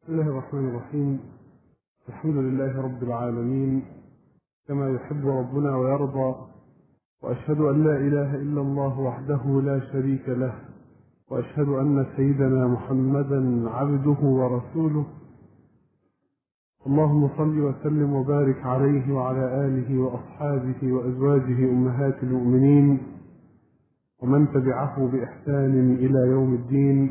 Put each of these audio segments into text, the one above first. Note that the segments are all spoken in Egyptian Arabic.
بسم الله الرحمن الرحيم الحمد لله رب العالمين كما يحب ربنا ويرضى وأشهد أن لا إله إلا الله وحده لا شريك له وأشهد أن سيدنا محمدا عبده ورسوله اللهم صل وسلم وبارك عليه وعلى آله وأصحابه وأزواجه أمهات المؤمنين ومن تبعه بإحسان إلى يوم الدين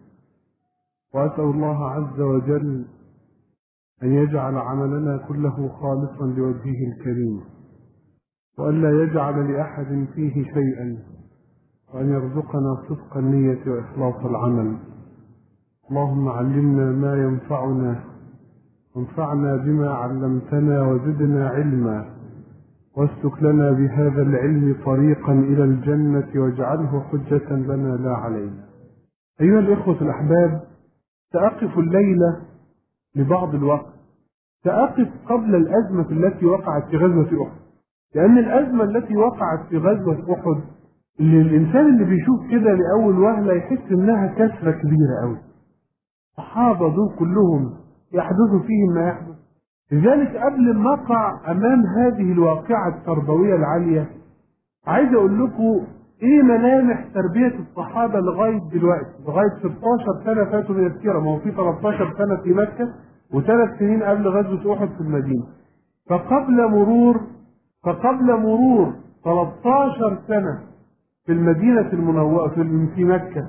وأسأل الله عز وجل أن يجعل عملنا كله خالصا لوجهه الكريم وأن لا يجعل لأحد فيه شيئا وأن يرزقنا صدق النية وإخلاص العمل اللهم علمنا ما ينفعنا وانفعنا بما علمتنا وزدنا علما واسلك لنا بهذا العلم طريقا إلى الجنة واجعله حجة لنا لا علينا أيها الإخوة الأحباب سأقف الليلة لبعض الوقت سأقف قبل الأزمة التي وقعت في غزوة أحد لأن الأزمة التي وقعت في غزوة أحد اللي الإنسان اللي بيشوف كده لأول وهلة يحس إنها كسرة كبيرة أوي الصحابة دول كلهم يحدث فيهم ما يحدث لذلك قبل ما أقع أمام هذه الواقعة التربوية العالية عايز أقول لكم ايه ملامح تربية الصحابة لغاية دلوقتي لغاية 16 سنة فاتوا من السيرة ما هو في 13 سنة في مكة وثلاث سنين قبل غزوة أحد في المدينة فقبل مرور فقبل مرور 13 سنة في المدينة المنورة في في مكة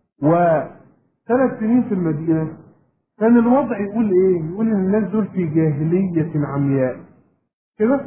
وثلاث سنين في المدينة كان الوضع يقول ايه؟ يقول ان الناس دول في جاهلية عمياء كده؟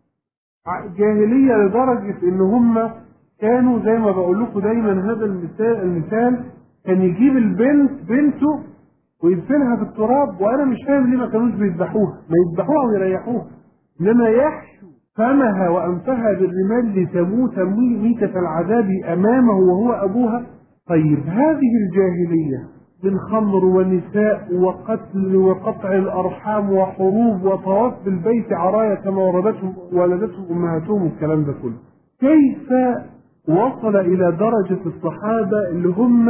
جاهلية لدرجة ان هم كانوا زي ما بقول لكم دايما هذا المثال المثال كان يجيب البنت بنته ويدفنها في التراب وانا مش فاهم ليه ما كانوش بيذبحوها ما يذبحوها ويريحوها انما يحشو فمها وانفها بالرمال لتموت ميتة العذاب امامه وهو ابوها طيب هذه الجاهلية من خمر ونساء وقتل وقطع الارحام وحروب وطواف بالبيت عرايا كما وردتهم ولدتهم امهاتهم الكلام ده كله كيف وصل إلى درجة الصحابة اللي هم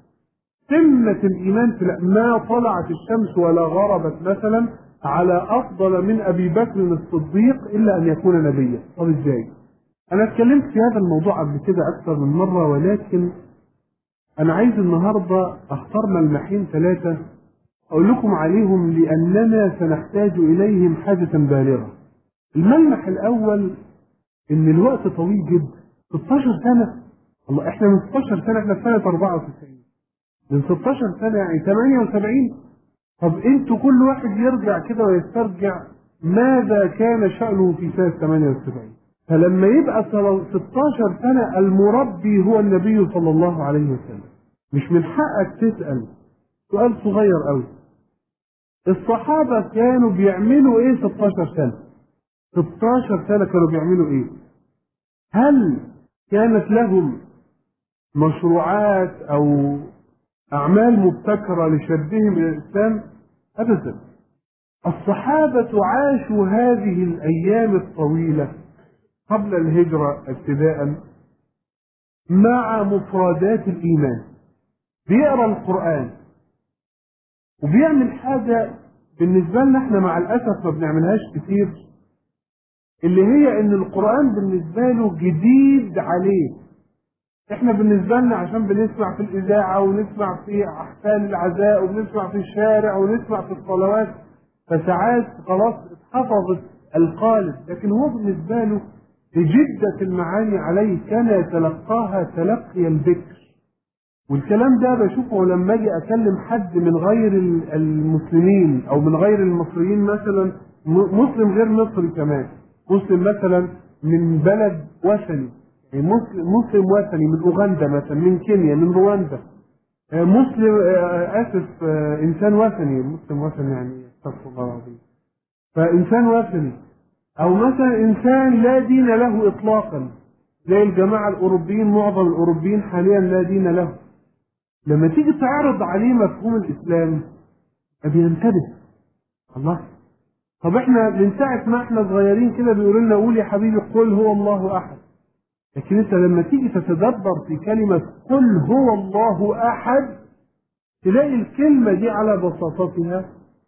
قمة الإيمان في ما طلعت الشمس ولا غربت مثلا على أفضل من أبي بكر الصديق إلا أن يكون نبيا طب إزاي؟ أنا اتكلمت في هذا الموضوع قبل كده أكثر من مرة ولكن أنا عايز النهاردة أختار ملمحين ثلاثة أقول لكم عليهم لأننا سنحتاج إليهم حاجة بالغة الملمح الأول إن الوقت طويل جدا 16 سنة الله احنا من 16 سنة احنا في سنة 94 من 16 سنة يعني 78 طب انتوا كل واحد يرجع كده ويسترجع ماذا كان شأنه في سنة 78 فلما يبقى 16 سنة المربي هو النبي صلى الله عليه وسلم مش من حقك تسأل سؤال صغير قوي الصحابة كانوا بيعملوا ايه 16 سنة 16 سنة كانوا بيعملوا ايه هل كانت لهم مشروعات او اعمال مبتكره لشدهم الى الاسلام ابدا الصحابه عاشوا هذه الايام الطويله قبل الهجره ابتداء مع مفردات الايمان بيقرا القران وبيعمل حاجه بالنسبه لنا احنا مع الاسف ما بنعملهاش كتير اللي هي ان القرآن بالنسبة له جديد عليه احنا بالنسبة لنا عشان بنسمع في الإذاعة ونسمع في أحسان العزاء وبنسمع في الشارع ونسمع في الصلوات فساعات خلاص اتحفظت القالب لكن هو بالنسبة له بجدة المعاني عليه كان يتلقاها تلقي الذكر والكلام ده بشوفه لما اجي اكلم حد من غير المسلمين او من غير المصريين مثلا مسلم غير مصري كمان مسلم مثلا من بلد وثني يعني مسلم, مسلم وثني من اوغندا مثلا من كينيا من رواندا مسلم اسف انسان وثني مسلم وثني يعني استغفر الله العظيم فانسان وثني او مثلا انسان لا دين له اطلاقا زي الجماعه الاوروبيين معظم الاوروبيين حاليا لا دين له لما تيجي تعرض عليه مفهوم الاسلام بينتبه الله طب احنا من ساعة ما احنا صغيرين كده بيقولوا لنا قول يا حبيبي قل هو الله احد لكن انت لما تيجي تتدبر في كلمة قل هو الله احد تلاقي الكلمة دي على بساطتها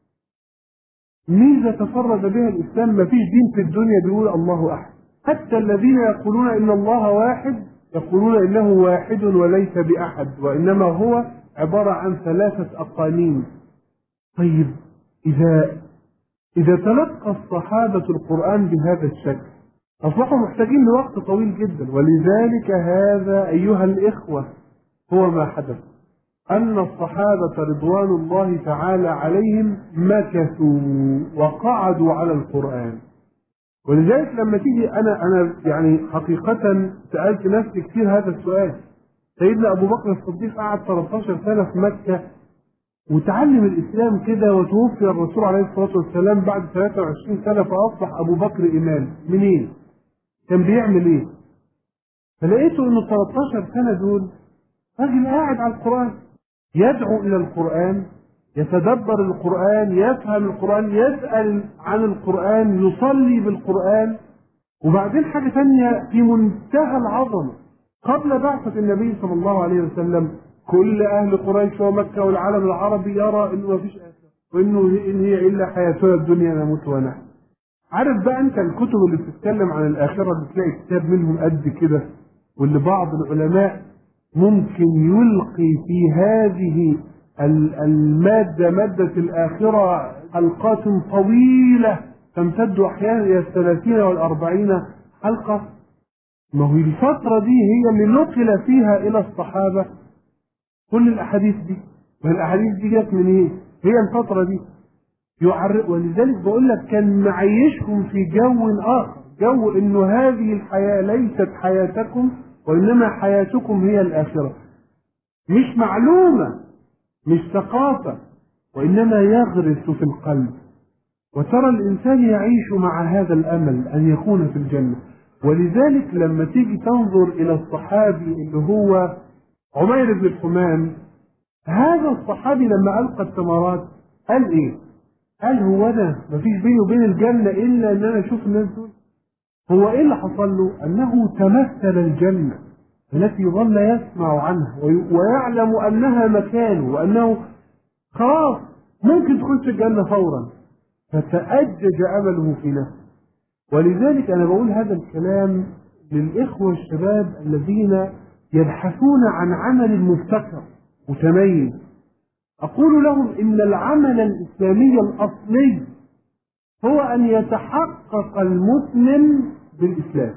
ميزة تفرد بها الإسلام ما فيش دين في الدنيا بيقول الله أحد حتى الذين يقولون إن الله واحد يقولون إنه واحد وليس بأحد وإنما هو عبارة عن ثلاثة أقانيم طيب إذا إذا تلقى الصحابة القرآن بهذا الشكل أصبحوا محتاجين لوقت طويل جدا ولذلك هذا أيها الإخوة هو ما حدث أن الصحابة رضوان الله تعالى عليهم مكثوا وقعدوا على القرآن ولذلك لما تيجي أنا أنا يعني حقيقة سألت نفسي كثير هذا السؤال سيدنا أبو بكر الصديق قعد 13 سنة في مكة وتعلم الإسلام كده وتوفي الرسول عليه الصلاة والسلام بعد 23 سنة فأصبح أبو بكر إمام منين؟ كان بيعمل إيه؟ فلقيته إنه 13 سنة دول راجل قاعد على القرآن يدعو إلى القرآن يتدبر القرآن يفهم القرآن يسأل عن القرآن يصلي بالقرآن وبعدين حاجة ثانية في منتهى العظمة قبل بعثة النبي صلى الله عليه وسلم كل أهل قريش ومكة والعالم العربي يرى إنه مفيش آخرة وإنه إن هي إلا حياتنا الدنيا نموت ونحن عارف بقى أنت الكتب اللي بتتكلم عن الآخرة بتلاقي كتاب منهم قد كده واللي بعض العلماء ممكن يلقي في هذه المادة مادة الآخرة حلقات طويلة تمتد أحيانا إلى الثلاثين والأربعين حلقة ما هي الفترة دي هي اللي نقل فيها إلى الصحابة كل الأحاديث دي ما الأحاديث دي جت من إيه؟ هي الفترة دي يعرق ولذلك بقول لك كان معيشكم في جو آخر جو إنه هذه الحياة ليست حياتكم وإنما حياتكم هي الآخرة مش معلومة مش ثقافة وإنما يغرس في القلب وترى الإنسان يعيش مع هذا الأمل أن يكون في الجنة ولذلك لما تيجي تنظر إلى الصحابي اللي هو عمير بن الحمام هذا الصحابي لما ألقى الثمرات قال إيه؟ قال هو أنا مفيش بيني وبين الجنة إلا إن أنا أشوف الناس دول هو إيه اللي حصل له؟ أنه تمثل الجنة التي ظل يسمع عنها ويعلم أنها مكانه وأنه خلاص ممكن تخش الجنة فورا فتأجج أمله في نفسه ولذلك أنا بقول هذا الكلام للإخوة الشباب الذين يبحثون عن عمل مبتكر متميز أقول لهم إن العمل الإسلامي الأصلي هو أن يتحقق المسلم بالإسلام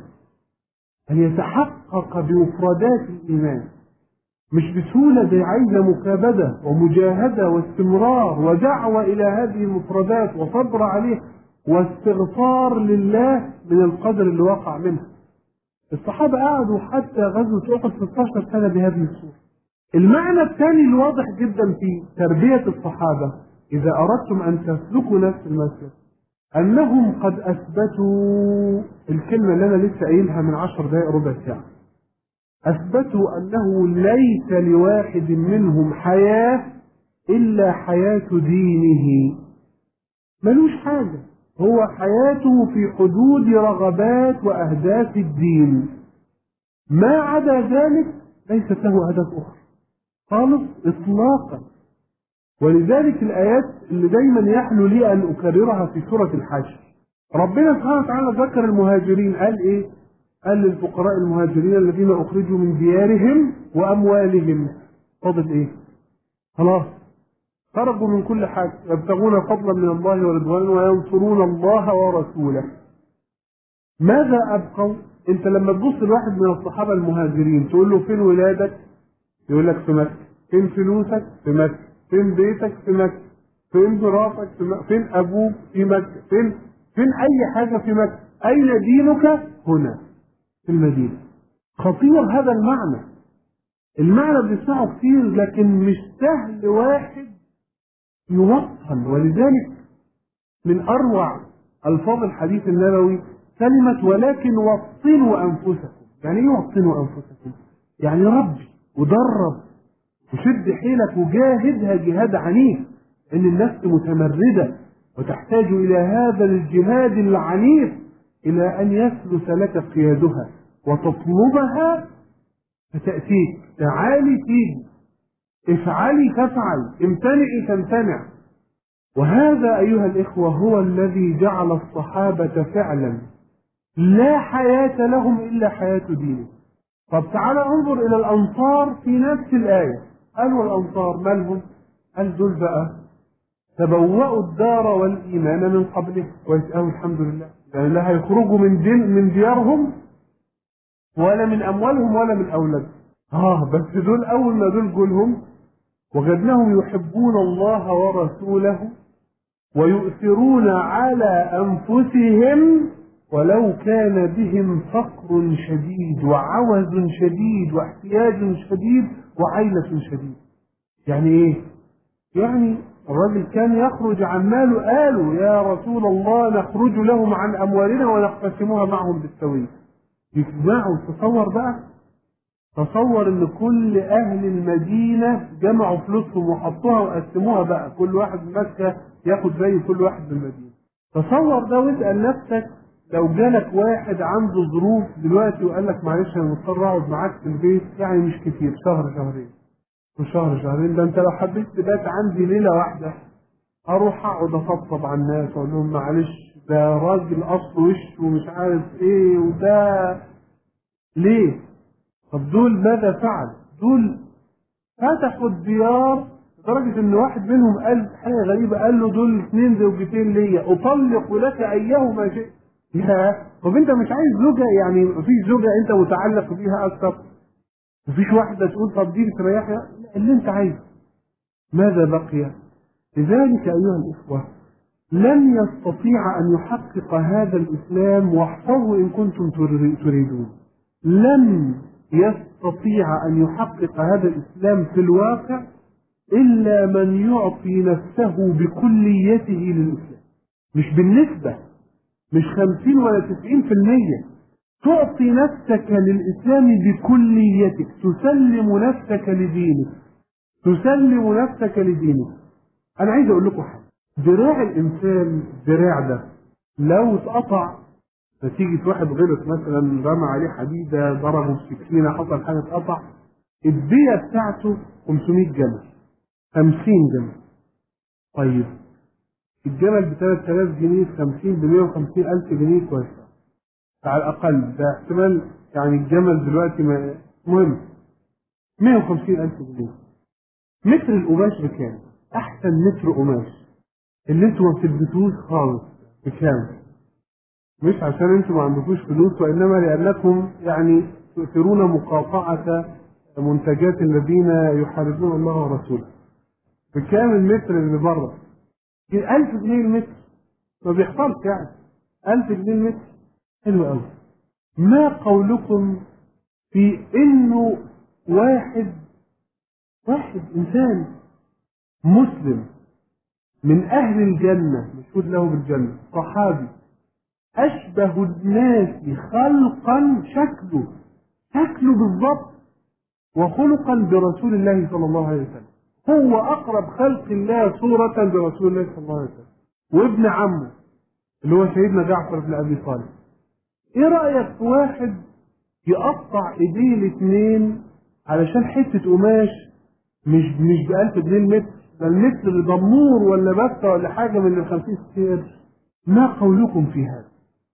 أن يتحقق بمفردات الإيمان مش بسهولة دي عايزة مكابدة ومجاهدة واستمرار ودعوة إلى هذه المفردات وصبر عليه واستغفار لله من القدر اللي وقع منها الصحابة قعدوا حتى غزوة أحد 16 سنة بهذه الصورة المعنى الثاني الواضح جدا في تربية الصحابة إذا أردتم أن تسلكوا نفس المسلك أنهم قد أثبتوا الكلمة اللي أنا لسه قايلها من عشر دقائق ربع ساعة أثبتوا أنه ليس لواحد منهم حياة إلا حياة دينه ملوش حاجة هو حياته في حدود رغبات وأهداف الدين ما عدا ذلك ليست له هدف أخرى خالص إطلاقا ولذلك الآيات اللي دايما يحلو لي أن أكررها في سورة الحشر ربنا سبحانه وتعالى ذكر المهاجرين قال إيه؟ قال للفقراء المهاجرين الذين أخرجوا من ديارهم وأموالهم فضل إيه؟ خلاص خرجوا من كل حاجة يبتغون فضلا من الله ورضوانا وينصرون الله ورسوله ماذا أبقوا؟ أنت لما تبص لواحد من الصحابة المهاجرين تقول له فين ولادك؟ يقول لك في مكة فين فلوسك؟ في مكة فين بيتك؟ في مكة فين مراتك؟ في مكة فين أبوك؟ في مكة فين فين أي حاجة في مكة أين دينك؟ هنا في المدينة خطير هذا المعنى المعنى بنسمعه كتير لكن مش سهل واحد يوطن ولذلك من أروع ألفاظ الحديث النبوي كلمة ولكن وطنوا أنفسكم يعني إيه وطنوا أنفسكم؟ يعني ربي ودرب وشد حيلك وجاهدها جهاد عنيف إن النفس متمردة وتحتاج إلى هذا الجهاد العنيف إلى أن يسلس لك قيادها وتطلبها فتأتيك تعالي تيجي افعلي تفعل امتنعي تمتنع وهذا أيها الإخوة هو الذي جعل الصحابة فعلا لا حياة لهم إلا حياة دينه طب تعالى انظر إلى الأنصار في نفس الآية قالوا الأنصار مالهم قال دول بقى تبوأوا الدار والإيمان من قبله كويس أوي الحمد لله يعني لا هيخرجوا من دين من ديارهم ولا من أموالهم ولا من أولادهم آه بس دول أول ما دول جولهم وجدناهم يحبون الله ورسوله ويؤثرون على أنفسهم ولو كان بهم فقر شديد وعوز شديد واحتياج شديد وعيلة شديد يعني ايه يعني الرجل كان يخرج عن ماله قالوا يا رسول الله نخرج لهم عن أموالنا ونقتسمها معهم بالسوية يجمعوا تصور بقى تصور ان كل اهل المدينة جمعوا فلوسهم وحطوها وقسموها بقى كل واحد ماسكة ياخد زي كل واحد من المدينة تصور ده واسأل نفسك لو جالك واحد عنده ظروف دلوقتي وقال لك معلش انا مضطر اقعد معاك في البيت يعني مش كتير شهر شهرين وشهر شهرين ده انت لو حبيت تبات عندي ليله واحده اروح اقعد اطبطب على الناس واقول لهم معلش ده راجل اصل وش ومش عارف ايه وده ليه؟ طب دول ماذا فعل؟ دول فتحوا الديار لدرجة إن واحد منهم قال حاجة غريبة قال له دول اثنين زوجتين ليا أطلق لك أيهما شئت. يا طب أنت مش عايز زوجة يعني مفيش زوجة أنت متعلق بيها أكثر. مفيش واحدة تقول طب دي تريحها اللي أنت عايزه. ماذا بقي؟ لذلك أيها الإخوة لن يستطيع أن يحقق هذا الإسلام واحفظوا إن كنتم تريدون. لن يستطيع أن يحقق هذا الإسلام في الواقع إلا من يعطي نفسه بكليته للإسلام مش بالنسبة مش خمسين ولا تسعين في المية تعطي نفسك للإسلام بكليتك تسلم نفسك لدينك تسلم نفسك لدينك أنا عايز أقول لكم حاجة ذراع الإنسان الذراع ده لو اتقطع نتيجة واحد غلط مثلا رمى عليه حديدة ضربه بسكينة حصل حاجة اتقطع الدية بتاعته 500 جمل 50 جمل طيب الجمل ب 3000 جنيه 50 ب 150 ألف جنيه كويس على الأقل ده احتمال يعني الجمل دلوقتي ما مهم 150 ألف جنيه متر القماش بكام؟ أحسن متر قماش اللي انتوا ما بتلبسوش خالص بكام؟ مش عشان انتوا ما عندكوش فلوس وإنما لأنكم يعني تؤثرون مقاطعة منتجات الذين يحاربون الله ورسوله بكام المتر اللي بره؟ 1000 جنيه المتر ما بيحصلش يعني 1000 جنيه المتر حلو قوي ما قولكم في انه واحد واحد انسان مسلم من اهل الجنه مشهود له بالجنه صحابي اشبه الناس خلقا شكله شكله بالضبط وخلقا برسول الله صلى الله عليه وسلم هو أقرب خلق الله صورة برسول الله صلى الله عليه وسلم وابن عمه اللي هو سيدنا جعفر بن أبي طالب إيه رأيك في واحد يقطع إيديه الاثنين علشان حتة قماش مش مش ب 1000 جنيه المتر ده المتر اللي ضمور ولا بتة ولا حاجة من ال 50 60 ما قولكم في هذا؟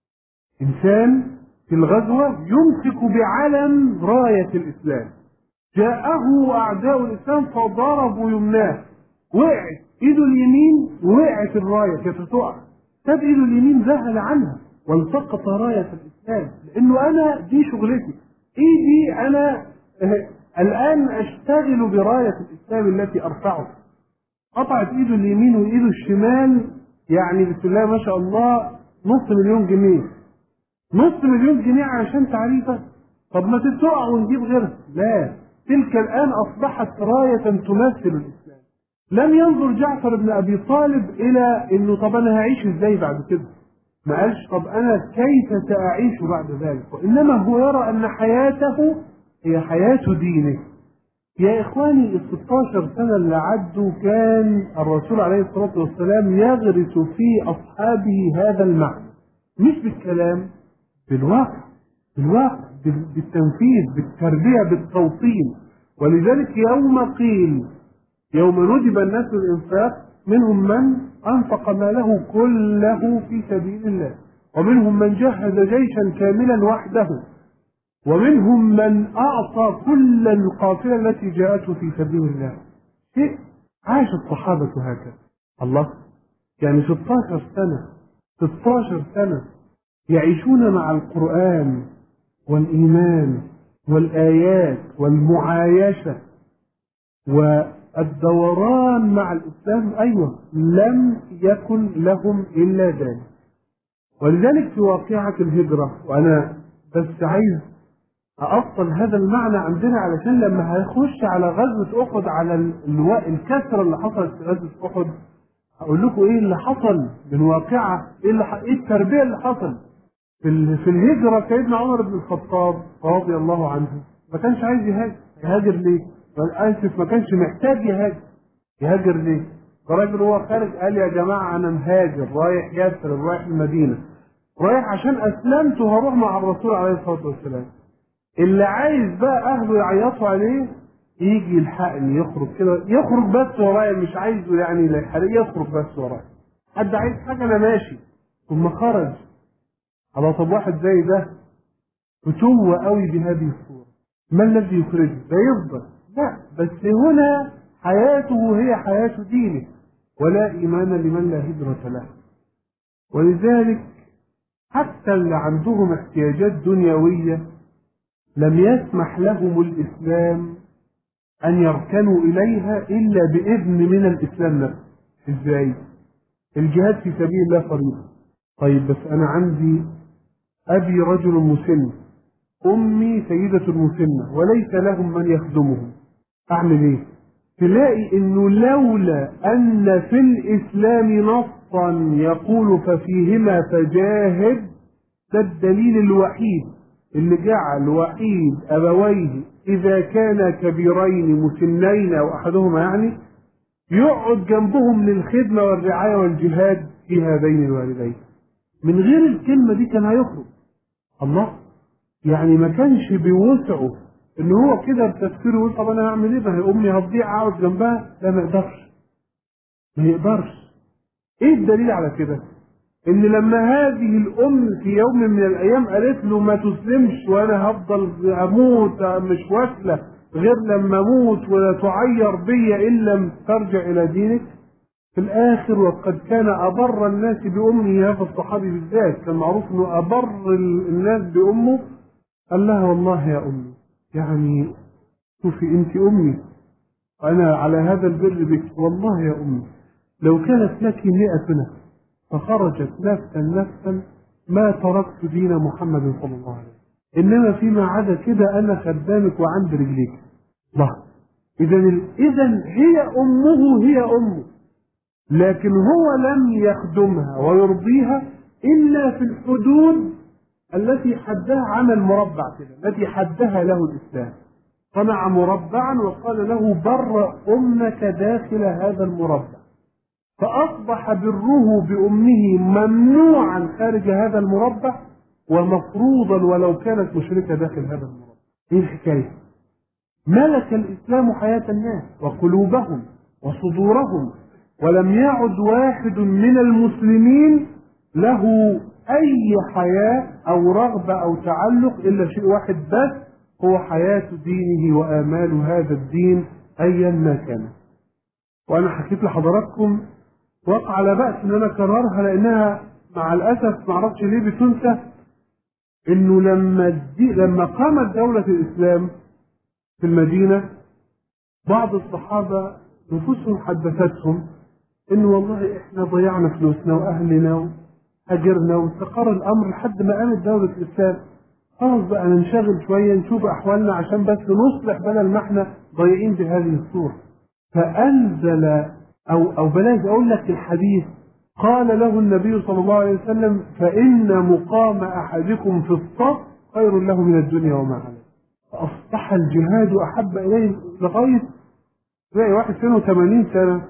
إنسان في الغزوة يمسك بعلم راية الإسلام جاءه أعداء الإسلام فضربوا يمناه وقعت إيده اليمين وقعت الراية كانت تقع ساب إيده اليمين ذهل عنها والتقط راية الإسلام لأنه أنا دي شغلتي إيدي أنا الآن أشتغل براية الإسلام التي أرفعها قطعت إيده اليمين وإيده الشمال يعني بسم الله ما شاء الله نص مليون جنيه نص مليون جنيه عشان تعريفه طب ما تتقع ونجيب غيرها لا تلك الآن أصبحت راية تمثل الإسلام لم ينظر جعفر بن أبي طالب إلى إنه طب أنا هعيش إزاي بعد كده ما قالش طب أنا كيف سأعيش بعد ذلك وإنما هو يرى أن حياته هي حياة دينه يا إخواني ال 16 سنة اللي عدوا كان الرسول عليه الصلاة والسلام يغرس في أصحابه هذا المعنى مش بالكلام بالواقع بالواقع بالتنفيذ بالتربية بالتوطين ولذلك يوم قيل يوم ندب الناس للإنفاق منهم من أنفق ماله كله في سبيل الله ومنهم من جهز جيشا كاملا وحده ومنهم من أعطى كل القافلة التي جاءته في سبيل الله شيء عاش الصحابة هكذا الله يعني 16 سنة 16 سنة يعيشون مع القرآن والإيمان والآيات والمعايشة والدوران مع الإسلام أيوة لم يكن لهم إلا ذلك ولذلك في واقعة الهجرة وأنا بس عايز أأصل هذا المعنى عندنا علشان لما هيخش على غزوة أحد على الواء الكسرة اللي حصلت في غزوة أحد هقول لكم إيه اللي حصل من واقعة إيه, اللي ح... إيه التربية اللي حصل في, ال... في الهجرة سيدنا عمر بن الخطاب رضي الله عنه ما كانش عايز يهاجر يهاجر ليه؟ آسف ما كانش محتاج يهاجر يهاجر ليه؟ الراجل هو خارج قال يا جماعة أنا مهاجر رايح ياسر رايح المدينة رايح عشان أسلمت وهروح مع الرسول عليه الصلاة والسلام اللي عايز بقى أهله يعيطوا عليه يجي يلحقني يخرج كده يخرج بس ورايا مش عايزه يعني لا يحرق يخرج بس ورايا حد عايز حاجة أنا ماشي ثم خرج على طب واحد زي ده فتوه قوي بهذه الصورة ما الذي يخرجه؟ ده يفضل لا بس هنا حياته هي حياة دينه ولا إيمان لمن لا هجرة له ولذلك حتى اللي عندهم احتياجات دنيوية لم يسمح لهم الإسلام أن يركنوا إليها إلا بإذن من الإسلام نفسه إزاي؟ الجهاد في سبيل الله فريضة طيب بس أنا عندي أبي رجل مسن أمي سيدة مسنة وليس لهم من يخدمهم أعمل إيه؟ تلاقي إنه لولا أن في الإسلام نصا يقول ففيهما فجاهد ده الدليل الوحيد اللي جعل وحيد أبويه إذا كانا كبيرين مسنين أو أحدهما يعني يقعد جنبهم للخدمة والرعاية والجهاد في هذين الوالدين من غير الكلمة دي كان هيخرج الله يعني ما كانش بوسعه ان هو كده بتفكيره يقول طب انا هعمل ايه ما هي امي هتضيع اقعد جنبها لا ما يقدرش ما يقدرش ايه الدليل على كده ان لما هذه الام في يوم من الايام قالت له ما تسلمش وانا هفضل اموت مش واكله غير لما اموت ولا تعير بي ان لم ترجع الى دينك في الاخر وقد كان ابر الناس بامه هذا الصحابي بالذات كان معروف انه ابر الناس بامه قال لها والله يا امي يعني شوفي انت امي وانا على هذا البر بك والله يا امي لو كانت لك مئة نفس فخرجت نفسا نفسا ما تركت دين محمد صلى الله عليه وسلم انما فيما عدا كده انا خدامك وعند رجليك الله اذا اذا هي امه هي امه لكن هو لم يخدمها ويرضيها الا في الحدود التي حدها عمل مربع كده التي حدها له الاسلام صنع مربعا وقال له بر امك داخل هذا المربع فأصبح بره بأمه ممنوعا خارج هذا المربع ومفروضا ولو كانت مشركة داخل هذا المربع. إيه الحكاية؟ ملك الإسلام حياة الناس وقلوبهم وصدورهم ولم يعد واحد من المسلمين له أي حياة أو رغبة أو تعلق إلا شيء واحد بس هو حياة دينه وآمال هذا الدين أيا ما كان. وأنا حكيت لحضراتكم وقع على بأس ان انا اكررها لانها مع الاسف ما اعرفش ليه بتنسى انه لما دي لما قامت دولة الاسلام في المدينة بعض الصحابة نفوسهم حدثتهم ان والله احنا ضيعنا فلوسنا واهلنا وهاجرنا واستقر الامر لحد ما قامت دولة الاسلام خلاص بقى ننشغل شوية نشوف احوالنا عشان بس نصلح بدل ما احنا ضايعين بهذه الصورة فانزل أو أو بلاش أقول لك الحديث قال له النبي صلى الله عليه وسلم فإن مقام أحدكم في الصف خير له من الدنيا وما عليه فأصبح الجهاد أحب إليه لغاية تلاقي واحد سنه 80 سنة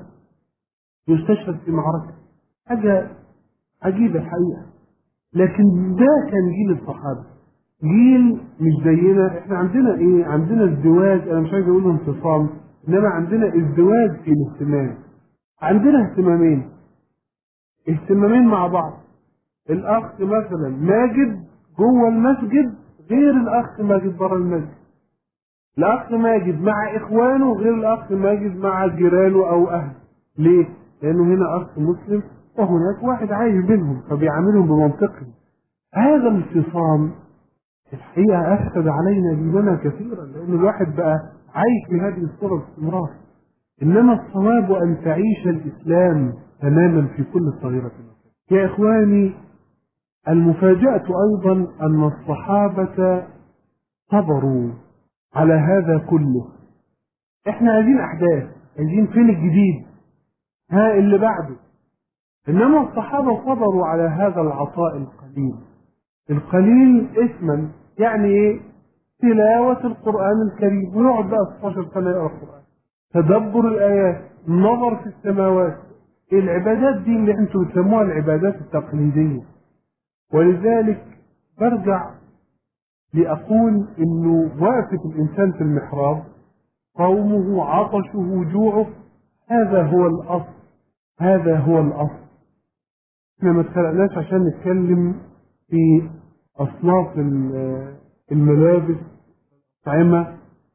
يستشهد في معركة حاجة عجيبة الحقيقة لكن ده كان جيل الصحابة جيل مش زينا احنا عندنا ايه عندنا ازدواج انا مش عايز اقول انفصام انما عندنا ازدواج في الاهتمام عندنا اهتمامين اهتمامين مع بعض الاخ مثلا ماجد جوه المسجد غير الاخ ماجد بره المسجد الاخ ماجد مع اخوانه غير الاخ ماجد مع جيرانه او اهله ليه لانه هنا اخ مسلم وهناك واحد عايش بينهم فبيعاملهم بمنطقهم هذا الانفصام الحقيقه افسد علينا ديننا كثيرا لان الواحد بقى عايش بهذه الصوره باستمرار انما الصواب ان تعيش الاسلام تماما في كل صغيره يا اخواني المفاجاه ايضا ان الصحابه صبروا على هذا كله احنا عايزين احداث عايزين فين الجديد ها اللي بعده انما الصحابه صبروا على هذا العطاء القليل القليل اسما يعني ايه تلاوة القرآن الكريم ويقعد بقى 16 سنة يقرأ القرآن تدبر الآيات النظر في السماوات العبادات دي اللي انتم بتسموها العبادات التقليدية ولذلك برجع لأقول إنه وقفة الإنسان في المحراب قومه عطشه جوعه هذا هو الأصل هذا هو الأصل احنا ما اتخلقناش عشان نتكلم في أصناف الملابس الأطعمة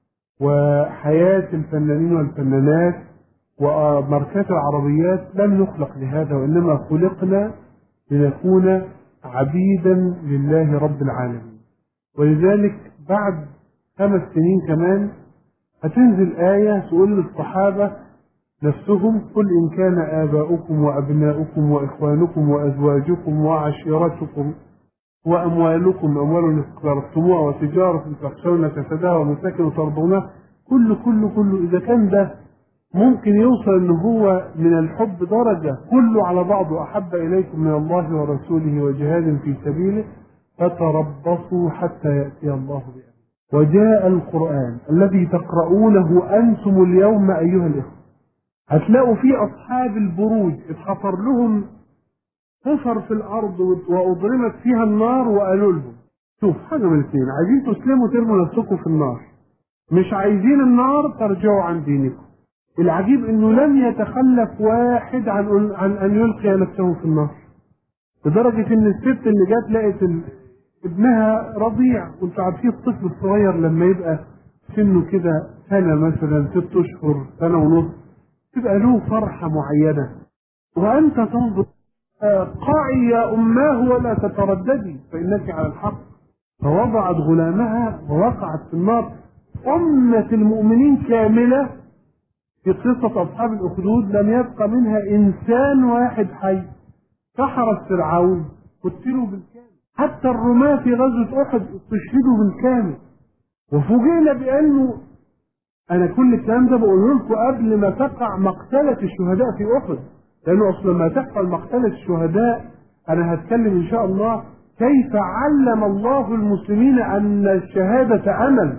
وحياة الفنانين والفنانات وماركات العربيات لم نخلق لهذا وإنما خلقنا لنكون عبيدا لله رب العالمين ولذلك بعد خمس سنين كمان هتنزل آية تقول للصحابة نفسهم قل إن كان آباؤكم وأبناؤكم وإخوانكم وأزواجكم وعشيرتكم وأموالكم أموال اقترفتموها وتجارة تخشون كسدها ومساكن ترضونها كل كل كل إذا كان ده ممكن يوصل إن هو من الحب درجة كله على بعضه أحب إليكم من الله ورسوله وجهاد في سبيله فتربصوا حتى يأتي الله بأمره وجاء القرآن الذي تقرؤونه أنتم اليوم أيها الإخوة هتلاقوا في أصحاب البروج اتحفر لهم حفر في الأرض وأضرمت فيها النار وقالوا لهم شوف حاجة من الاثنين عايزين تسلموا ترموا نفسكم في النار مش عايزين النار ترجعوا عن دينكم العجيب انه لم يتخلف واحد عن عن ان يلقي نفسه في النار لدرجة ان الست اللي جت لقت ابنها رضيع وانتوا عارفين الطفل الصغير لما يبقى سنه كده سنة مثلا ست اشهر سنة ونص تبقى له فرحة معينة وانت تنظر قاعي يا أماه ولا تترددي فإنك على الحق فوضعت غلامها ووقعت في النار أمة المؤمنين كاملة في قصة أصحاب الأخدود لم يبقى منها إنسان واحد حي سحرة فرعون قتلوا بالكامل حتى الرماة في غزوة أحد استشهدوا بالكامل وفوجئنا بأنه أنا كل الكلام ده بقوله لكم قبل ما تقع مقتلة الشهداء في أحد لأنه أصل لما تحصل مقتلة الشهداء أنا هتكلم إن شاء الله كيف علم الله المسلمين أن الشهادة أمل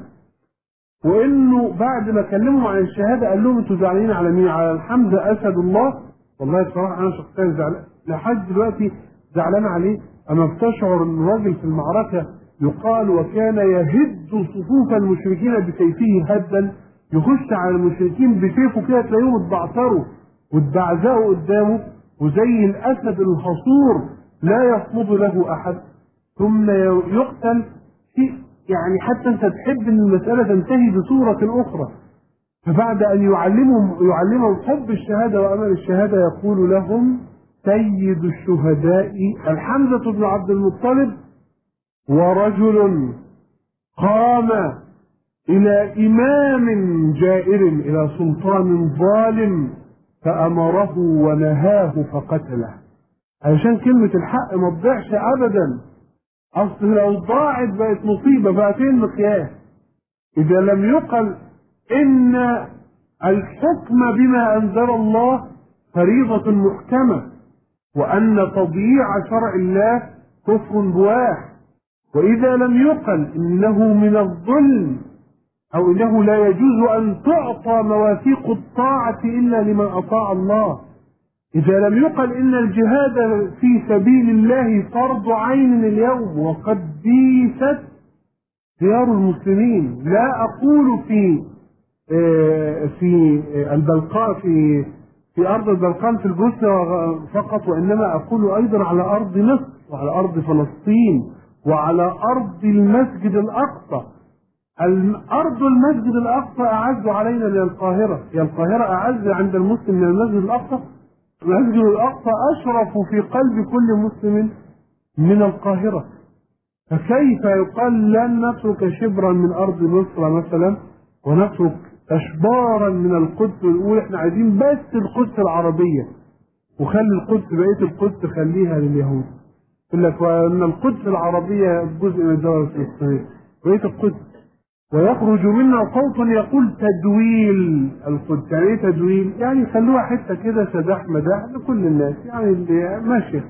وإنه بعد ما كلمهم عن الشهادة قال لهم أنتوا زعلانين على مين؟ على الحمزة أسد الله والله بصراحة أنا شخصيا زعلان لحد دلوقتي زعلان عليه أما بتشعر إن راجل في المعركة يقال وكان يهد صفوف المشركين بسيفه هدا يخش على المشركين بسيفه كده تلاقيهم اتبعثروا واتبعزقوا قدامه وزي الاسد الحصور لا يصمد له احد ثم يقتل شيء يعني حتى انت تحب ان المساله تنتهي بصوره اخرى فبعد ان يعلمهم يعلمهم حب الشهاده وامل الشهاده يقول لهم سيد الشهداء الحمزه بن عبد المطلب ورجل قام الى امام جائر الى سلطان ظالم فأمره ونهاه فقتله علشان كلمة الحق ما تضيعش أبدا أصل لو ضاعت بقت مصيبة بقى فين المقياس إذا لم يقل إن الحكم بما أنزل الله فريضة محكمة وأن تضييع شرع الله كفر بواح وإذا لم يقل إنه من الظلم أو إنه لا يجوز أن تعطى مواثيق الطاعة إلا لمن أطاع الله إذا لم يقل إن الجهاد في سبيل الله فرض عين اليوم وقد بيست ديار المسلمين لا أقول في آه، في البلقاء في في ارض البلقان في البوسنه فقط وانما اقول ايضا على ارض مصر وعلى ارض فلسطين وعلى ارض المسجد الاقصى الارض المسجد الاقصى اعز علينا من القاهره هي القاهره اعز عند المسلم من المسجد الاقصى المسجد الاقصى اشرف في قلب كل مسلم من القاهره فكيف يقال لن نترك شبرا من ارض مصر مثلا ونترك اشبارا من القدس ونقول احنا عايزين بس القدس العربيه وخلي القدس بقيه القدس خليها لليهود يقول لك وان القدس العربيه جزء من الدوله الفلسطينيه بقيه القدس ويخرج منا صوت يقول تدويل القدس يعني ايه تدويل؟ يعني خلوها حته كده سداح مداح لكل الناس يعني اللي ماشيه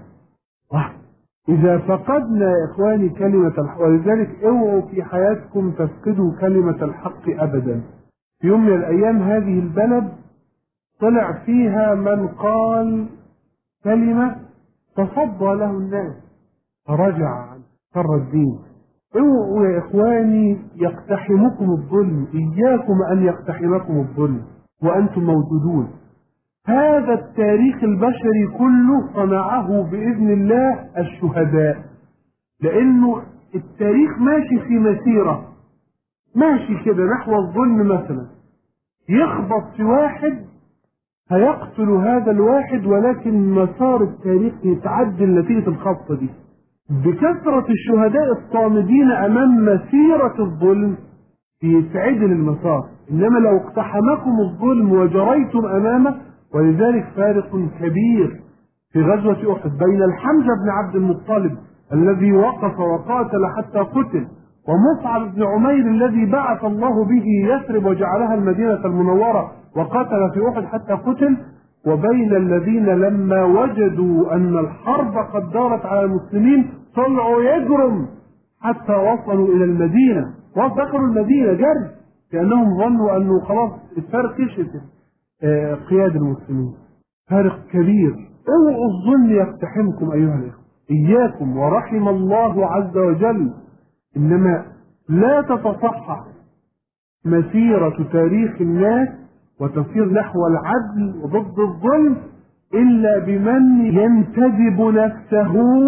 إذا فقدنا يا إخواني كلمة الحق ولذلك اوعوا في حياتكم تفقدوا كلمة الحق أبدا في يوم من الأيام هذه البلد طلع فيها من قال كلمة تصدى له الناس فرجع عن شر الدين اوعوا يا إخواني يقتحمكم الظلم إياكم أن يقتحمكم الظلم وأنتم موجودون هذا التاريخ البشري كله صنعه بإذن الله الشهداء لأنه التاريخ ماشي في مسيرة ماشي كده نحو الظلم مثلا يخبط في واحد هيقتل هذا الواحد ولكن مسار التاريخ يتعدل نتيجة الخبطة دي بكثرة الشهداء الصامدين أمام مسيرة الظلم يتعدل المسار إنما لو اقتحمكم الظلم وجريتم أمامه ولذلك فارق كبير في غزوة أحد بين الحمزة بن عبد المطلب الذي وقف وقاتل حتى قتل ومصعب بن عمير الذي بعث الله به يثرب وجعلها المدينة المنورة وقاتل في أحد حتى قتل وبين الذين لما وجدوا أن الحرب قد دارت على المسلمين طلعوا يجرم حتى وصلوا إلى المدينة ودخلوا المدينة جري لأنهم ظنوا أنه خلاص اتفركشت قيادة المسلمين فارق كبير اوعوا الظن يقتحمكم أيها الإخوة إياكم ورحم الله عز وجل إنما لا تتصحح مسيرة تاريخ الناس وتسير نحو العدل وضد الظلم إلا بمن ينتدب نفسه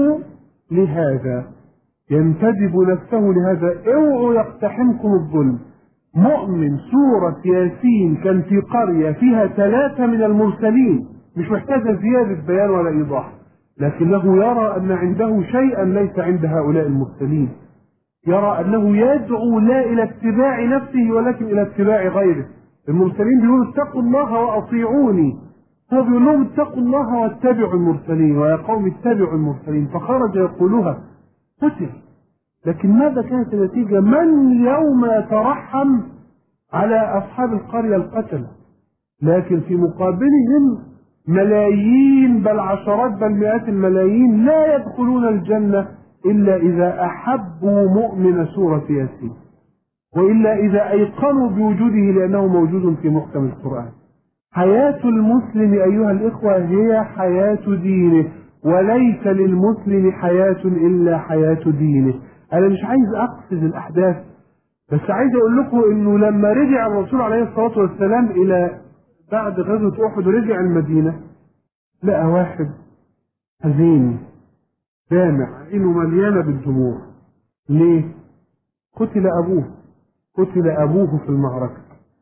لهذا ينتدب نفسه لهذا اوعوا يقتحمكم الظلم مؤمن سورة ياسين كان في قرية فيها ثلاثة من المرسلين مش محتاجة زيادة بيان ولا إيضاح لكنه يرى أن عنده شيئا ليس عند هؤلاء المرسلين يرى أنه يدعو لا إلى اتباع نفسه ولكن إلى اتباع غيره المرسلين بيقولوا اتقوا الله وأطيعوني هو بيقول لهم اتقوا الله واتبعوا المرسلين ويا قوم اتبعوا المرسلين فخرج يقولها قتل لكن ماذا كانت النتيجة من يوم يترحم على أصحاب القرية القتلة لكن في مقابلهم ملايين بل عشرات بل مئات الملايين لا يدخلون الجنة إلا إذا أحبوا مؤمن سورة ياسين وإلا إذا أيقنوا بوجوده لأنه موجود في محكم القرآن حياة المسلم أيها الإخوة هي حياة دينه وليس للمسلم حياة إلا حياة دينه أنا مش عايز أقصد الأحداث بس عايز أقول لكم إنه لما رجع الرسول عليه الصلاة والسلام إلى بعد غزوة أحد ورجع المدينة لقى واحد حزين دامع عينه مليانة بالدموع ليه؟ قتل أبوه قتل أبوه في المعركة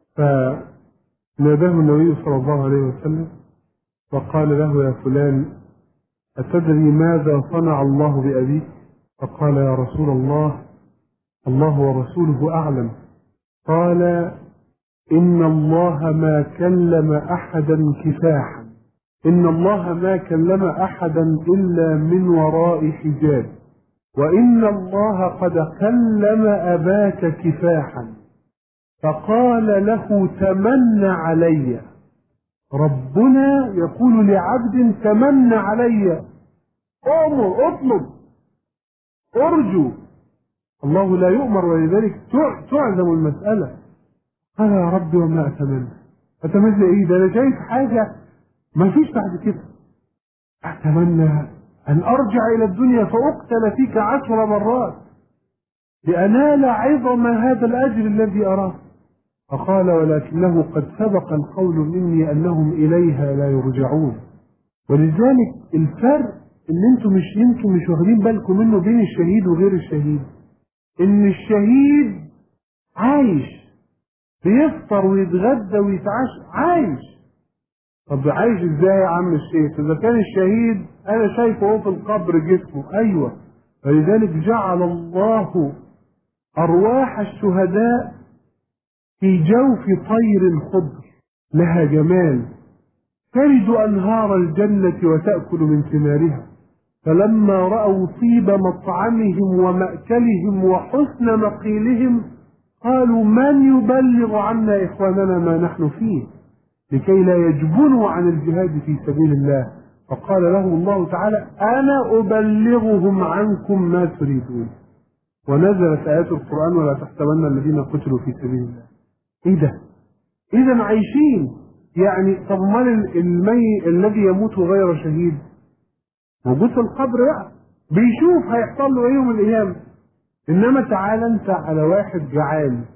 فناداه النبي صلى الله عليه وسلم وقال له يا فلان أتدري ماذا صنع الله بأبيك؟ فقال يا رسول الله الله ورسوله أعلم قال إن الله ما كلم أحدا كفاحا إن الله ما كلم أحدا إلا من وراء حجاب وإن الله قد كلم أباك كفاحا فقال له تمن علي ربنا يقول لعبد تمن علي أمر اطلب ارجو الله لا يؤمر ولذلك تعزم المسألة قال يا رب وما أتمنى أتمنى إيه ده أنا شايف حاجة ما فيش بعد كده أتمنى أن أرجع إلى الدنيا فأقتل فيك عشر مرات لأنال عظم هذا الأجر الذي أراه فقال ولكنه قد سبق القول مني أنهم إليها لا يرجعون ولذلك الفرق ان انتم مش انتم مش واخدين بالكم منه بين الشهيد وغير الشهيد ان الشهيد عايش بيفطر ويتغدى ويتعشى عايش طب عايش ازاي يا عم الشيخ اذا كان الشهيد انا شايفه هو في القبر جسمه ايوه فلذلك جعل الله ارواح الشهداء في جوف طير خضر لها جمال ترد انهار الجنه وتاكل من ثمارها فلما راوا طيب مطعمهم وماكلهم وحسن مقيلهم قالوا من يبلغ عنا اخواننا ما نحن فيه لكي لا يجبنوا عن الجهاد في سبيل الله فقال له الله تعالى انا ابلغهم عنكم ما تريدون ونزلت ايات القران ولا تحسبن الذين قتلوا في سبيل الله ايه ده اذا عايشين يعني طب امال المي الذي يموت غير شهيد موجود في القبر بقى بيشوف هيحصل له ايه يوم القيامه انما تعالى انت على واحد جعان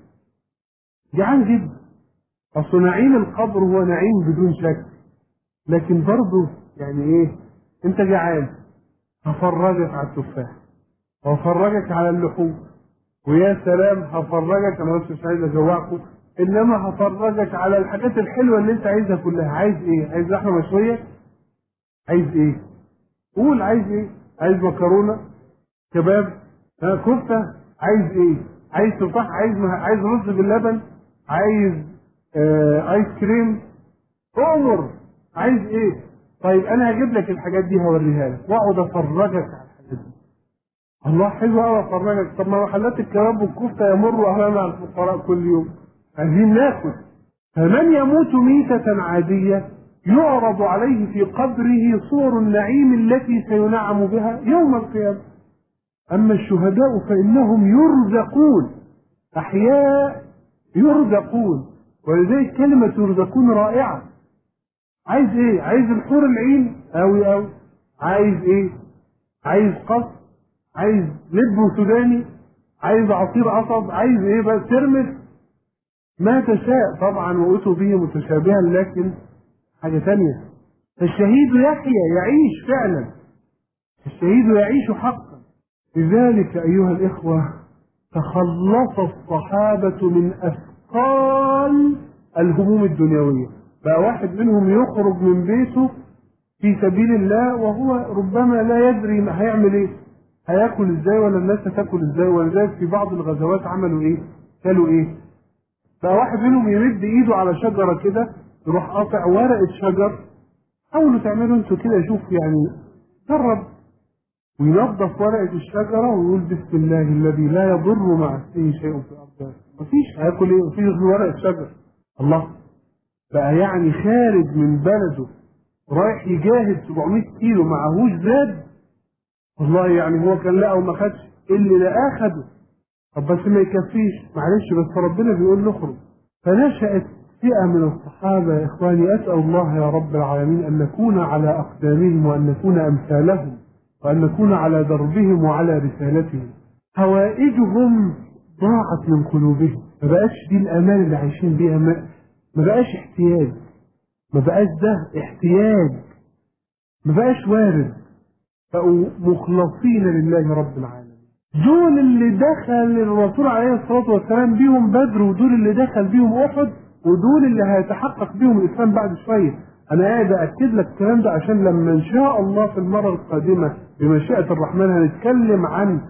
جعان جدا اصل نعيم القبر هو نعيم بدون شك لكن برضه يعني ايه انت جعان هفرجك على التفاح وهفرجك على اللحوم ويا سلام هفرجك انا بس مش عايز اجوعكم انما هفرجك على الحاجات الحلوه اللي انت عايزها كلها عايز ايه عايز لحمه مشويه عايز ايه قول عايز ايه عايز مكرونه كباب ها كفته عايز ايه عايز تفاح عايز عايز رز باللبن عايز آه ايس كريم امر عايز ايه طيب انا هجيب لك الحاجات دي هوريها لك واقعد افرجك على الحاجات دي الله حلو قوي افرجك طب ما محلات الكباب والكفته يمروا اهلنا على الفقراء كل يوم عايزين ناكل فمن يموت ميتة عادية يعرض عليه في قبره صور النعيم التي سينعم بها يوم القيامة أما الشهداء فإنهم يرزقون أحياء يرزقون ولذلك كلمة يرزقون رائعة عايز ايه عايز الحور العين أوي أوي عايز ايه عايز قص عايز لب سوداني عايز عصير قصب عايز ايه بقى ترمس ما تشاء طبعا وأتوا به متشابها لكن حاجة تانية فالشهيد يحيا يعيش فعلا الشهيد يعيش حقا لذلك أيها الإخوة تخلص الصحابة من أثقال الهموم الدنيوية بقى واحد منهم يخرج من بيته في سبيل الله وهو ربما لا يدري ما هيعمل ايه هياكل ازاي ولا الناس هتاكل ازاي ولذلك في بعض الغزوات عملوا ايه قالوا ايه بقى واحد منهم يمد ايده على شجره كده يروح قاطع ورقه شجر حاولوا تعملوا انتوا كده شوف يعني جرب وينظف ورقه الشجره ويقول بسم الله الذي لا يضر مع اسمه شيء في الارض مفيش هياكل ايه مفيش غير ورقه شجر الله بقى يعني خارج من بلده رايح يجاهد 700 كيلو معهوش زاد والله يعني هو كان لقى وما خدش اللي لقاه خده طب بس ما يكفيش معلش بس ربنا بيقول له اخرج فنشأت فئة من الصحابة يا إخواني أسأل الله يا رب العالمين أن نكون على أقدامهم وأن نكون أمثالهم وأن نكون على دربهم وعلى رسالتهم هوائجهم ضاعت من قلوبهم ما بقاش دي الأمان اللي عايشين بيها ما, ما بقاش احتياج ما بقاش ده احتياج ما بقاش وارد بقوا مخلصين لله رب العالمين دول اللي دخل الرسول عليه الصلاة والسلام بيهم بدر ودول اللي دخل بيهم أحد ودول اللي هيتحقق بيهم الإسلام بعد شوية أنا قاعد أكد لك الكلام ده عشان لما إن شاء الله في المرة القادمة بمشيئة الرحمن هنتكلم عن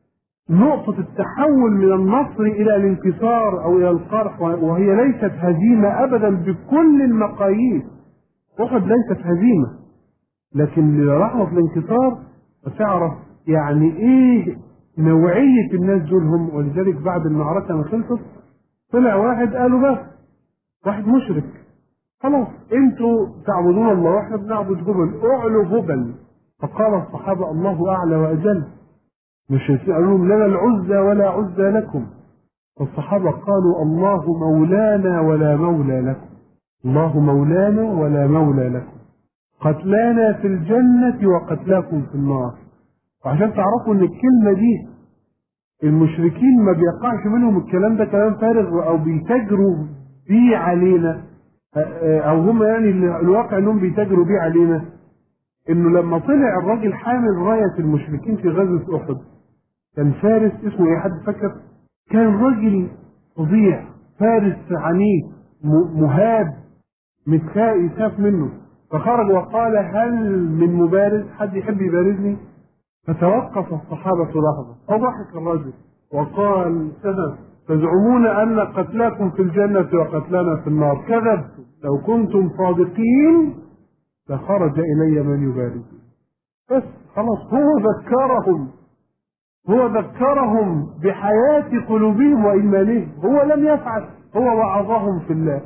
نقطة التحول من النصر إلى الانتصار أو إلى القرح وهي ليست هزيمة أبدا بكل المقاييس أحد ليست هزيمة لكن اللي راحوا في الانتصار وتعرف يعني إيه نوعية الناس دول هم ولذلك بعد المعركة ما خلصت طلع واحد قالوا بس واحد مشرك خلاص انتوا تعبدون الله واحنا بنعبد جبل اعلوا هبل فقال الصحابة الله أعلى وأجل مش قالوا لهم لنا العزى ولا عزى لكم فالصحابة قالوا الله مولانا ولا مولى لكم الله مولانا ولا مولى لكم قتلانا في الجنة وقتلاكم في النار وعشان تعرفوا ان الكلمة دي المشركين ما بيقعش منهم الكلام ده كلام فارغ او بيتاجروا بيه علينا او هم يعني الواقع انهم بيتاجروا بيه علينا انه لما طلع الراجل حامل رايه المشركين في غزوه احد كان فارس اسمه ايه حد فاكر؟ كان راجل فظيع فارس عنيف مهاب متخاء يخاف منه فخرج وقال هل من مبارز حد يحب يبارزني فتوقف الصحابة لحظة فضحك الرجل وقال سبب تزعمون أن قتلاكم في الجنة وقتلنا في النار كذبتم لو كنتم صادقين لخرج إلي من يبارزني بس خلاص هو ذكرهم هو ذكرهم بحياة قلوبهم وإيمانهم هو لم يفعل هو وعظهم في الله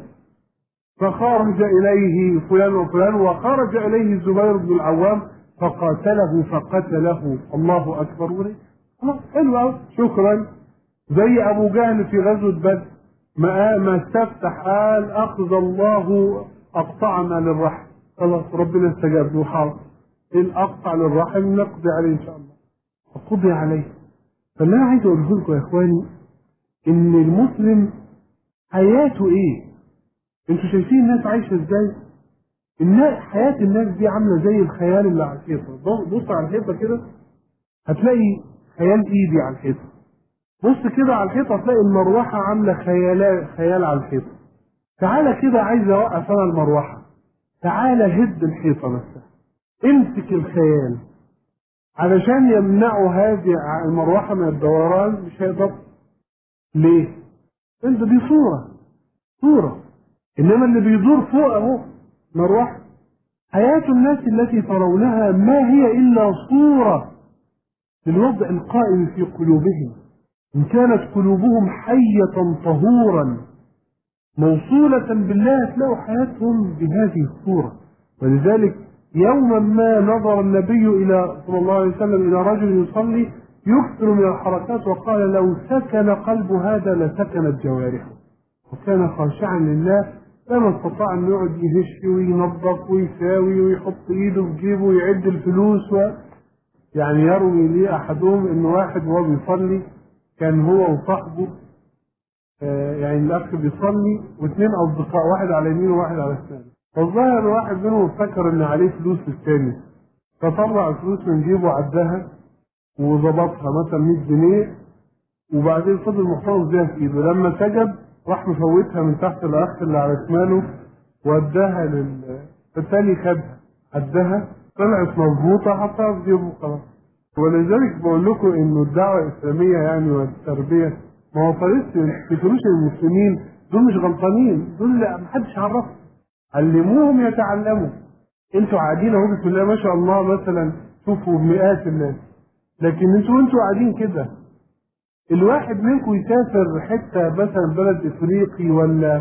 فخرج إليه فلان وفلان وخرج إليه الزبير بن العوام فقاتله فقتله الله أكبر وليه خلاص حلو أوي شكرا زي أبو جهل في غزوة بدر ما ما استفتح قال أخذ الله أقطعنا للرحم خلاص ربنا استجاب له حاضر إن أقطع للرحم نقضي عليه إن شاء الله فقضي عليه فاللي أنا عايز أقوله لكم يا إخواني إن المسلم حياته إيه؟ أنتوا شايفين الناس عايشة إزاي؟ الناس حياة الناس دي عاملة زي الخيال اللي على الحيطة بص على الحيطة كده هتلاقي خيال إيدي على الحيطة بص كده على الحيطة هتلاقي المروحة عاملة خيال خيال على الحيطة تعالى كده عايز أوقف أنا المروحة تعالى هد الحيطة نفسها امسك الخيال علشان يمنعوا هذه المروحة من الدوران مش هيقدر ليه؟ انت دي صورة صورة انما اللي بيدور فوق اهو مروحة حياة الناس التي ترونها ما هي الا صورة للوضع القائم في قلوبهم ان كانت قلوبهم حية طهورا موصولة بالله تلاقوا حياتهم بهذه الصورة ولذلك يوما ما نظر النبي الى صلى الله عليه وسلم الى رجل يصلي يكثر من الحركات وقال لو سكن قلب هذا لسكنت جوارحه وكان خاشعا لله لما استطاع انه يقعد يهش وينظف ويساوي ويحط ايده في جيبه ويعد الفلوس و يعني يروي لي احدهم ان واحد وهو بيصلي كان هو وصاحبه آه يعني الاخ بيصلي واثنين اصدقاء واحد على يمينه وواحد على شماله فالظاهر واحد منهم افتكر ان عليه فلوس للتاني فطلع الفلوس من جيبه وعدها وظبطها مثلا 100 جنيه وبعدين فضل محتفظ بيها في ايده لما سجد راح مفوتها من تحت الاخ اللي على شماله واداها لل الثاني خدها عدها طلعت مظبوطه حطها في جيبه خلاص ولذلك بقول لكم انه الدعوه الاسلاميه يعني والتربيه ما وصلتش في فلوس المسلمين دول مش غلطانين دول محدش عرفهم علموهم يتعلموا انتوا قاعدين اهو بسم الله ما شاء الله مثلا شوفوا مئات الناس لكن انتوا انتوا قاعدين كده الواحد منكم يسافر حته مثلا بلد افريقي ولا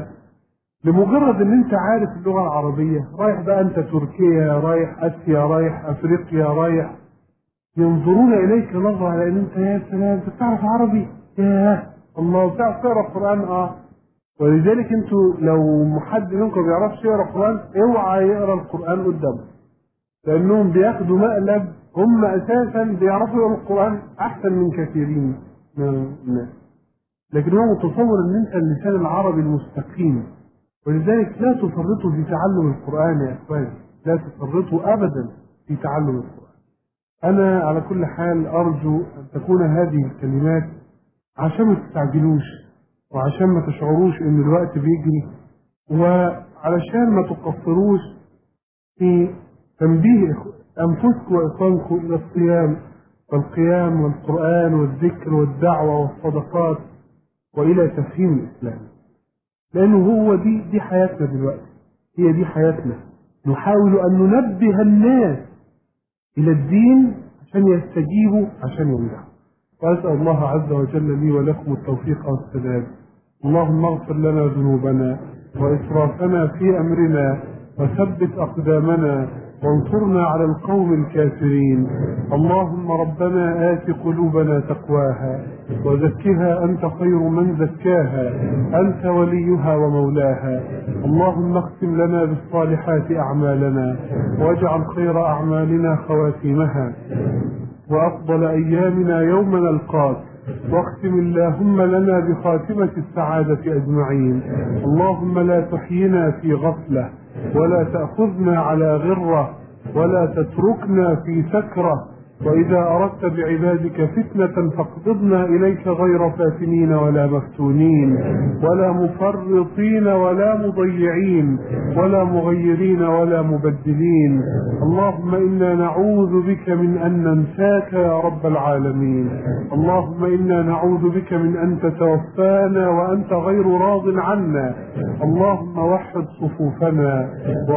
لمجرد ان انت عارف اللغه العربيه رايح بقى انت تركيا رايح اسيا رايح افريقيا رايح ينظرون اليك نظره على ان انت يا سلام انت بتعرف عربي ياه الله بتعرف تقرا قران اه ولذلك انتوا لو حد منكم ما بيعرفش يقرا قران اوعى يقرا القران قدامه لانهم بياخدوا مقلب هم اساسا بيعرفوا يقروا القران احسن من كثيرين من الناس لكن هو متصور ان انت اللسان العربي المستقيم ولذلك لا تفرطوا في تعلم القران يا اخواني لا تفرطوا ابدا في تعلم القران انا على كل حال ارجو ان تكون هذه الكلمات عشان ما تستعجلوش وعشان ما تشعروش ان الوقت بيجري وعلشان ما تقصروش في تنبيه انفسكم واخوانكم الى الصيام والقيام والقران والذكر والدعوه والصدقات والى تفهيم الاسلام لانه هو دي دي حياتنا دلوقتي هي دي حياتنا نحاول ان ننبه الناس الى الدين عشان يستجيبوا عشان ينجحوا وأسأل الله عز وجل لي ولكم التوفيق والسداد اللهم اغفر لنا ذنوبنا وإسرافنا في أمرنا وثبت أقدامنا وانصرنا على القوم الكافرين اللهم ربنا آت قلوبنا تقواها وزكها أنت خير من زكاها أنت وليها ومولاها اللهم اختم لنا بالصالحات أعمالنا واجعل خير أعمالنا خواتيمها وأفضل أيامنا يوم نلقاك واختم اللهم لنا بخاتمة السعادة أجمعين اللهم لا تحينا في غفلة ولا تأخذنا على غرة ولا تتركنا في سكرة وإذا أردت بعبادك فتنة فاقبضنا إليك غير فاتنين ولا مفتونين ولا مفرطين ولا مضيعين ولا مغيرين ولا مبدلين اللهم إنا نعوذ بك من أن ننساك يا رب العالمين اللهم إنا نعوذ بك من أن تتوفانا وأنت غير راض عنا اللهم وحد صفوفنا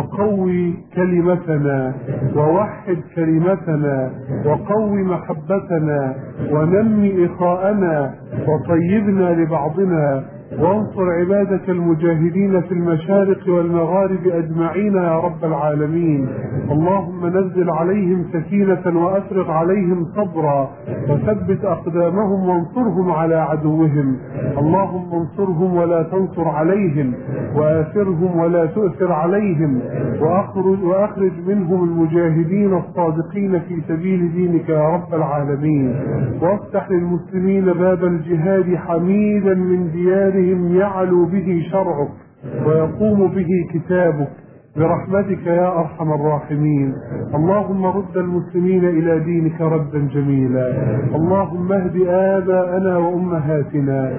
وقوي كلمتنا ووحد كلمتنا وقو محبتنا ونمي إخاءنا وطيبنا لبعضنا وانصر عبادك المجاهدين في المشارق والمغارب أجمعين يا رب العالمين اللهم نزل عليهم سكينة وأفرغ عليهم صبرا وثبت أقدامهم وانصرهم على عدوهم اللهم انصرهم ولا تنصر عليهم وآثرهم ولا تؤثر عليهم وأخرج, وأخرج منهم المجاهدين الصادقين في سبيل دينك يا رب العالمين وافتح للمسلمين باب الجهاد حميدا من ديارهم بهم يعلو به شرعك ويقوم به كتابك برحمتك يا ارحم الراحمين اللهم رد المسلمين الى دينك ردا جميلا اللهم اهد اباءنا وامهاتنا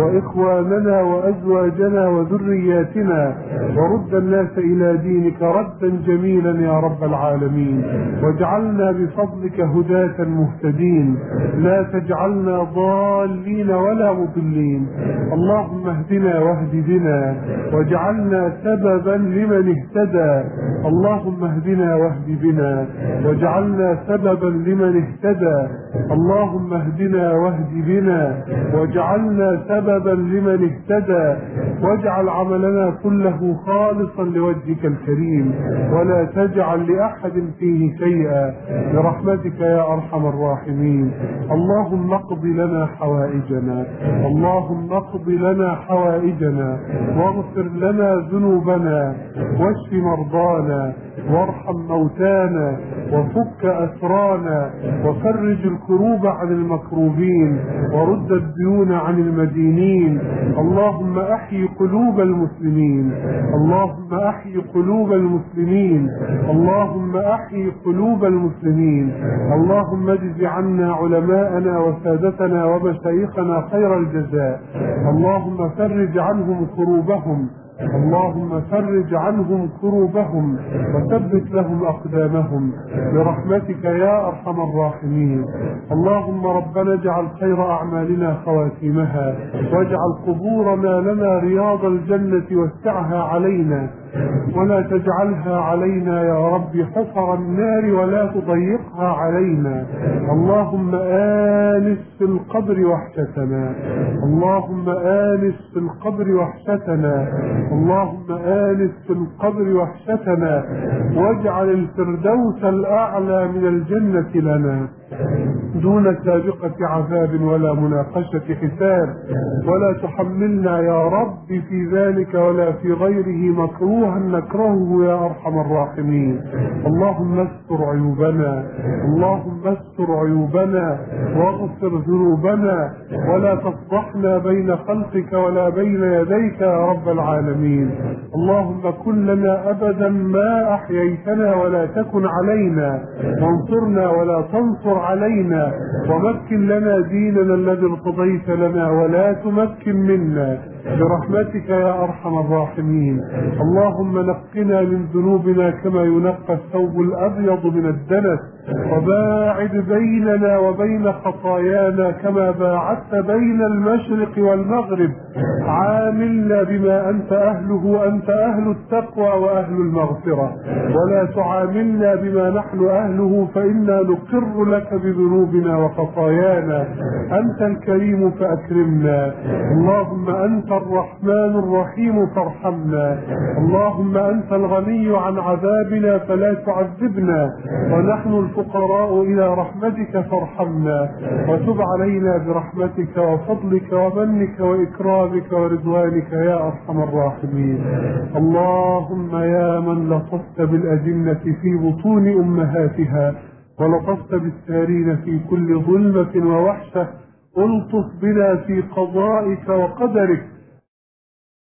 واخواننا وازواجنا وذرياتنا ورد الناس الى دينك ردا جميلا يا رب العالمين واجعلنا بفضلك هداة مهتدين لا تجعلنا ضالين ولا مضلين اللهم اهدنا واهد بنا واجعلنا سببا لمن اهتدى اهتدى اللهم اهدنا واهد بنا واجعلنا سببا لمن اهتدى اللهم اهدنا واهد بنا واجعلنا سببا لمن اهتدى واجعل عملنا كله خالصا لوجهك الكريم ولا تجعل لأحد فيه شيئا برحمتك يا أرحم الراحمين اللهم اقض لنا حوائجنا اللهم اقض لنا حوائجنا واغفر لنا ذنوبنا واشف واشف مرضانا وارحم موتانا وفك أسرانا وفرج الكروب عن المكروبين ورد الديون عن المدينين اللهم أحي قلوب المسلمين اللهم أحي قلوب المسلمين اللهم أحي قلوب المسلمين اللهم اجز عنا علماءنا وسادتنا ومشايخنا خير الجزاء اللهم فرج عنهم كروبهم اللهم فرج عنهم كروبهم وثبت لهم أقدامهم برحمتك يا أرحم الراحمين اللهم ربنا اجعل خير أعمالنا خواتيمها واجعل قبورنا لنا رياض الجنة وسعها علينا ولا تجعلها علينا يا رب حفر النار ولا تضيقها علينا اللهم آنس في القبر وحشتنا اللهم آنس في القبر وحشتنا اللهم آنس في القبر وحشتنا واجعل الفردوس الأعلى من الجنة لنا دون سابقة عذاب ولا مناقشة حساب ولا تحملنا يا رب في ذلك ولا في غيره مكروها نكرهه يا أرحم الراحمين اللهم استر عيوبنا اللهم استر عيوبنا واغفر ذنوبنا ولا تفضحنا بين خلقك ولا بين يديك يا رب العالمين اللهم كن لنا أبدا ما أحييتنا ولا تكن علينا وانصرنا ولا تنصر علينا ومكن لنا ديننا الذي ارتضيت لنا ولا تمكن منا برحمتك يا ارحم الراحمين اللهم نقنا من ذنوبنا كما ينقى الثوب الابيض من الدنس وباعد بيننا وبين خطايانا كما باعدت بين المشرق والمغرب عاملنا بما انت اهله انت اهل التقوى واهل المغفره ولا تعاملنا بما نحن اهله فانا نقر لك بذنوبنا وخطايانا انت الكريم فاكرمنا اللهم انت الرحمن الرحيم فارحمنا اللهم انت الغني عن عذابنا فلا تعذبنا ونحن الفقراء الى رحمتك فارحمنا وتب علينا برحمتك وفضلك ومنك واكرامك ورضوانك يا ارحم الراحمين اللهم يا من لطفت بالاجنه في بطون امهاتها ولطفت بالسارين في كل ظلمه ووحشه الطف بنا في قضائك وقدرك